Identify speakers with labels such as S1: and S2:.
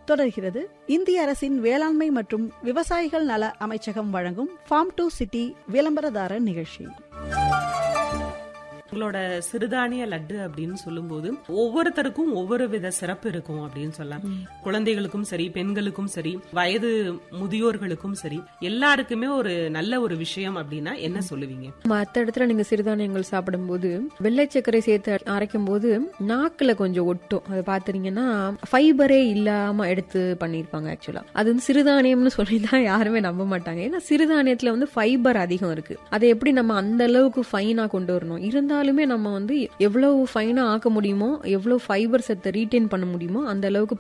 S1: தொடர்கிறது இந்திய அரசின் வேளாண்மை மற்றும் விவசாயிகள் நல அமைச்சகம் வழங்கும் ஃபார்ம் டு சிட்டி விளம்பரதார நிகழ்ச்சி
S2: உங்களோட சிறுதானிய லட்டு அப்படின்னு சொல்லும்போது ஒவ்வொருத்தருக்கும் ஒவ்வொரு வித சிறப்பு இருக்கும் அப்படின்னு சொல்லலாம் குழந்தைகளுக்கும் சரி பெண்களுக்கும் சரி வயது முதியோர்களுக்கும் சரி எல்லாருக்குமே ஒரு நல்ல ஒரு விஷயம் அப்படின்னா என்ன சொல்லுவீங்க
S3: மத்த இடத்துல நீங்க சிறுதானியங்கள் சாப்பிடும்போது வெள்ளை சர்க்கரை சேர்த்து அரைக்கும் போது நாக்குல கொஞ்சம் ஒட்டும் அதை பாத்துறீங்கன்னா ஃபைபரே இல்லாம எடுத்து பண்ணிருப்பாங்க ஆக்சுவலா அது வந்து சிறுதானியம்னு சொல்லி தான் யாருமே நம்ப மாட்டாங்க ஏன்னா சிறுதானியத்துல வந்து ஃபைபர் அதிகம் இருக்கு அதை எப்படி நம்ம அந்த அளவுக்கு ஃபைனா கொண்டு வரணும் இருந்தாலுமே நம்ம வந்து எவ்வளவு ஃபைனா ஆக்க முடியுமோ எவ்வளவு ஃபைபர் சத்தை ரீட்டைன் பண்ண முடியுமோ அந்த அளவுக்கு